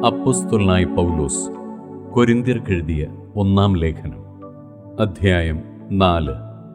അപ്പസ്തുലനായ പൗലോസ് കൊരിന്ത്യർക്കെഴുതിയ ഒന്നാം ലേഖനം അധ്യായം നാല്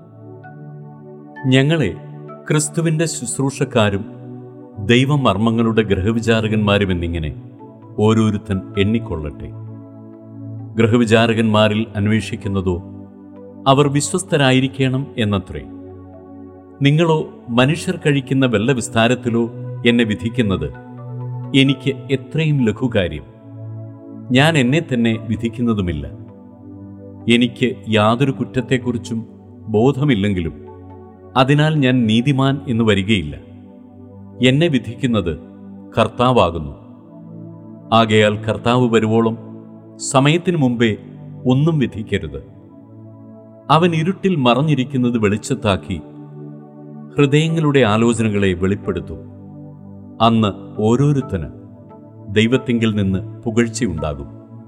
ഞങ്ങളെ ക്രിസ്തുവിൻ്റെ ശുശ്രൂഷക്കാരും ദൈവമർമ്മങ്ങളുടെ ഗ്രഹവിചാരകന്മാരും എന്നിങ്ങനെ ഓരോരുത്തൻ എണ്ണിക്കൊള്ളട്ടെ ഗ്രഹവിചാരകന്മാരിൽ അന്വേഷിക്കുന്നതോ അവർ വിശ്വസ്തരായിരിക്കണം എന്നത്രേ നിങ്ങളോ മനുഷ്യർ കഴിക്കുന്ന വെള്ള വിസ്താരത്തിലോ എന്നെ വിധിക്കുന്നത് എനിക്ക് എത്രയും ലഘുകാര്യം ഞാൻ എന്നെ തന്നെ വിധിക്കുന്നതുമില്ല എനിക്ക് യാതൊരു കുറ്റത്തെക്കുറിച്ചും ബോധമില്ലെങ്കിലും അതിനാൽ ഞാൻ നീതിമാൻ എന്ന് വരികയില്ല എന്നെ വിധിക്കുന്നത് കർത്താവാകുന്നു ആകയാൽ കർത്താവ് വരുവോളം സമയത്തിനു മുമ്പേ ഒന്നും വിധിക്കരുത് അവൻ ഇരുട്ടിൽ മറഞ്ഞിരിക്കുന്നത് വെളിച്ചത്താക്കി ഹൃദയങ്ങളുടെ ആലോചനകളെ വെളിപ്പെടുത്തും അന്ന് ഓരോരുത്തന് ദൈവത്തിങ്കിൽ നിന്ന് പുകഴ്ചയുണ്ടാകും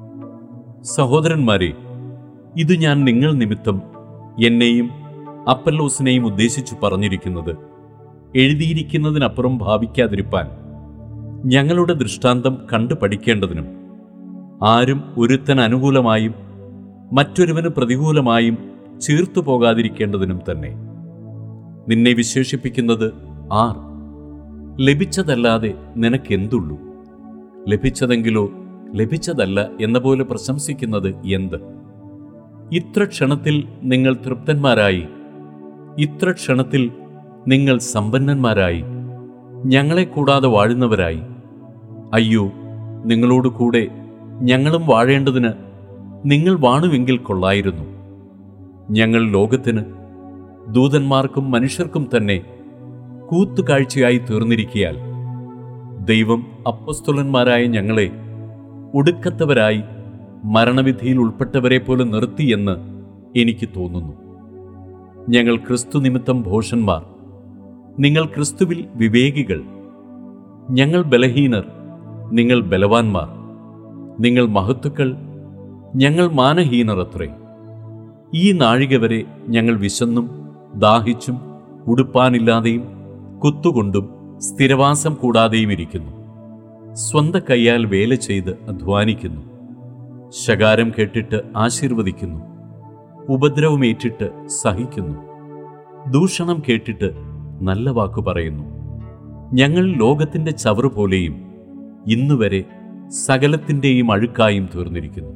സഹോദരന്മാരെ ഇത് ഞാൻ നിങ്ങൾ നിമിത്തം എന്നെയും അപ്പല്ലോസിനെയും ഉദ്ദേശിച്ചു പറഞ്ഞിരിക്കുന്നത് എഴുതിയിരിക്കുന്നതിനപ്പുറം ഭാവിക്കാതിരിപ്പാൻ ഞങ്ങളുടെ ദൃഷ്ടാന്തം കണ്ടു പഠിക്കേണ്ടതിനും ആരും ഒരുത്തൻ അനുകൂലമായും മറ്റൊരുവന് പ്രതികൂലമായും ചീർത്തു പോകാതിരിക്കേണ്ടതിനും തന്നെ നിന്നെ വിശേഷിപ്പിക്കുന്നത് ആർ ലഭിച്ചതല്ലാതെ നിനക്കെന്തുള്ളൂ ലഭിച്ചതെങ്കിലോ ലഭിച്ചതല്ല എന്ന പോലെ പ്രശംസിക്കുന്നത് എന്ത് ഇത്ര ക്ഷണത്തിൽ നിങ്ങൾ തൃപ്തന്മാരായി ഇത്ര ക്ഷണത്തിൽ നിങ്ങൾ സമ്പന്നന്മാരായി ഞങ്ങളെ കൂടാതെ വാഴുന്നവരായി അയ്യോ നിങ്ങളോട് കൂടെ ഞങ്ങളും വാഴേണ്ടതിന് നിങ്ങൾ വാണുവെങ്കിൽ കൊള്ളായിരുന്നു ഞങ്ങൾ ലോകത്തിന് ദൂതന്മാർക്കും മനുഷ്യർക്കും തന്നെ കൂത്തുകാഴ്ചയായി തീർന്നിരിക്കിയാൽ ദൈവം അപ്പസ്തുലന്മാരായ ഞങ്ങളെ ഒടുക്കത്തവരായി മരണവിധിയിൽ ഉൾപ്പെട്ടവരെ പോലെ നിർത്തിയെന്ന് എനിക്ക് തോന്നുന്നു ഞങ്ങൾ ക്രിസ്തു നിമിത്തം ഭോഷന്മാർ നിങ്ങൾ ക്രിസ്തുവിൽ വിവേകികൾ ഞങ്ങൾ ബലഹീനർ നിങ്ങൾ ബലവാന്മാർ നിങ്ങൾ മഹത്തുക്കൾ ഞങ്ങൾ മാനഹീനർ അത്രേ ഈ നാഴിക വരെ ഞങ്ങൾ വിശന്നും ദാഹിച്ചും ഉടുപ്പാനില്ലാതെയും കുത്തുകൊണ്ടും സ്ഥിരവാസം കൂടാതെയും ഇരിക്കുന്നു സ്വന്ത കൈയാൽ വേല ചെയ്ത് അധ്വാനിക്കുന്നു ശകാരം കേട്ടിട്ട് ആശീർവദിക്കുന്നു ഉപദ്രവമേറ്റിട്ട് സഹിക്കുന്നു ദൂഷണം കേട്ടിട്ട് നല്ല വാക്കു പറയുന്നു ഞങ്ങൾ ലോകത്തിൻ്റെ ചവറ് പോലെയും ഇന്നുവരെ സകലത്തിൻ്റെയും അഴുക്കായും തീർന്നിരിക്കുന്നു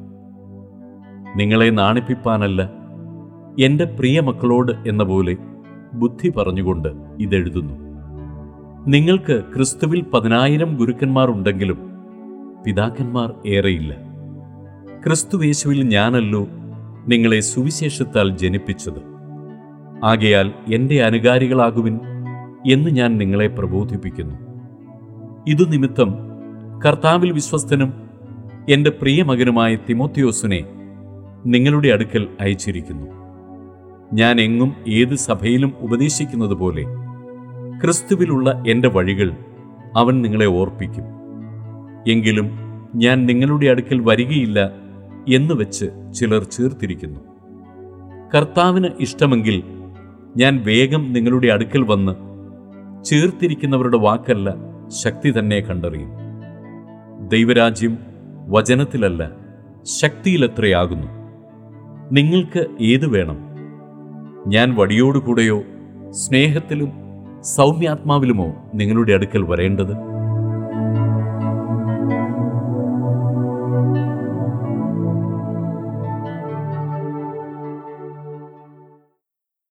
നിങ്ങളെ നാണിപ്പിപ്പാനല്ല എൻ്റെ പ്രിയ മക്കളോട് എന്ന പോലെ ബുദ്ധി പറഞ്ഞുകൊണ്ട് ഇതെഴുതുന്നു നിങ്ങൾക്ക് ക്രിസ്തുവിൽ പതിനായിരം ഗുരുക്കന്മാർ ഉണ്ടെങ്കിലും പിതാക്കന്മാർ ഏറെയില്ല ക്രിസ്തുവേശുവിൽ ഞാനല്ലോ നിങ്ങളെ സുവിശേഷത്താൽ ജനിപ്പിച്ചത് ആകയാൽ എൻ്റെ അനുകാരികളാകുവിൻ എന്ന് ഞാൻ നിങ്ങളെ പ്രബോധിപ്പിക്കുന്നു ഇതു നിമിത്തം കർത്താവിൽ വിശ്വസ്തനും എൻ്റെ പ്രിയമകനുമായ തിമോത്തിയോസിനെ നിങ്ങളുടെ അടുക്കൽ അയച്ചിരിക്കുന്നു ഞാൻ എങ്ങും ഏത് സഭയിലും ഉപദേശിക്കുന്നത് പോലെ ക്രിസ്തുവിലുള്ള എൻ്റെ വഴികൾ അവൻ നിങ്ങളെ ഓർപ്പിക്കും എങ്കിലും ഞാൻ നിങ്ങളുടെ അടുക്കൽ വരികയില്ല എന്ന് വെച്ച് ചിലർ ചേർത്തിരിക്കുന്നു കർത്താവിന് ഇഷ്ടമെങ്കിൽ ഞാൻ വേഗം നിങ്ങളുടെ അടുക്കൽ വന്ന് ചേർത്തിരിക്കുന്നവരുടെ വാക്കല്ല ശക്തി തന്നെ കണ്ടറിയും ദൈവരാജ്യം വചനത്തിലല്ല ശക്തിയിലെത്രയാകുന്നു നിങ്ങൾക്ക് ഏതു വേണം ഞാൻ വടിയോടുകൂടെയോ സ്നേഹത്തിലും സൗമ്യാത്മാവിലുമോ നിങ്ങളുടെ അടുക്കൽ വരേണ്ടത്